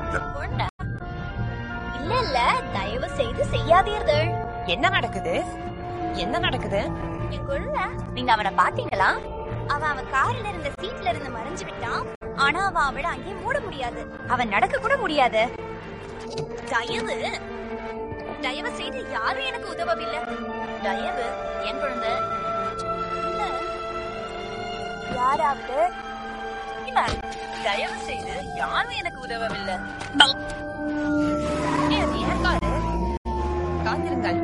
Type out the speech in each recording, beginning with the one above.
கொண்ட இல்ல இல்ல தயவு செய்து செய்யாதீர்கள் என்ன நடக்குது என்ன நடக்குது என் குழந்தை நீங்க அவனை பாத்தீங்களா அவன் அவன் கார்ல இருந்த சீட்ல இருந்து மறைஞ்சு விட்டான் ஆனா அவன் அவளை அங்கே மூட முடியாது அவன் நடக்க கூட முடியாது தயவு தயவு செய்து யாரும் எனக்கு உதவவில்லை தயவு என் குழந்தை இல்ல யாராவது இல்ல தயவு செய்து யாரும் எனக்கு உதவவில்லை ஏன் ஏன் காரு காத்திருங்கள்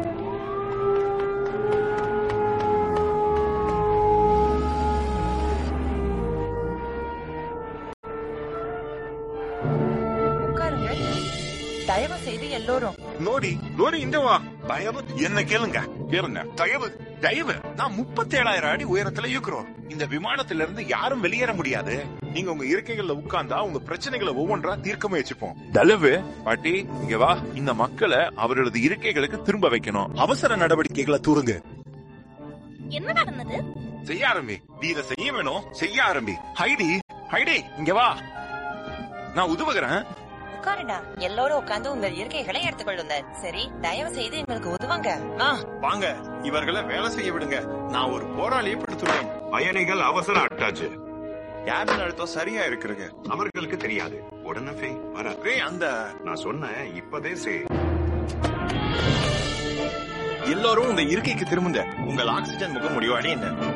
உட்காருங்கள் தயவு செய்து எல்லோரும் நோடி நோடி இந்த வா தயவு என்ன கேளுங்க கேளுங்க தயவு தயவு நான் முப்பத்தேழாயிரம் அடி உயரத்துல இருக்கிறோம் இந்த விமானத்துல இருந்து யாரும் வெளியேற முடியாது நீங்க உங்க இருக்கைகள்ல உட்கார்ந்தா உங்க பிரச்சனைகளை ஒவ்வொன்றா தீர்க்க முயற்சிப்போம் தயவு பாட்டி இங்க வா இந்த மக்களை அவர்களது இருக்கைகளுக்கு திரும்ப வைக்கணும் அவசர நடவடிக்கைகளை தூருங்க என்ன நடந்தது செய்ய ஆரம்பி நீ இதை செய்ய வேணும் செய்ய ஆரம்பி ஹைடி ஹைடி இங்க வா நான் உதவுகிறேன் உட்காருடா எல்லோரும் உட்கார்ந்து உங்கள் இருக்கைகளை எடுத்துக்கொள்ளுங்கள் சரி தயவு செய்து எங்களுக்கு உதவுங்க ஆ வாங்க இவர்களை வேலை செய்ய விடுங்க நான் ஒரு போராளியை படுத்துவேன் பயணிகள் அவசர அட்டாச்சு கேபின் அழுத்தம் சரியா இருக்குங்க அவர்களுக்கு தெரியாது உடனே போய் வர ஏய், அந்த நான் சொன்னேன் இப்பதே செய் எல்லோரும் உங்க இருக்கைக்கு திரும்புங்க உங்கள் ஆக்சிஜன் முக முடிவாடி என்ன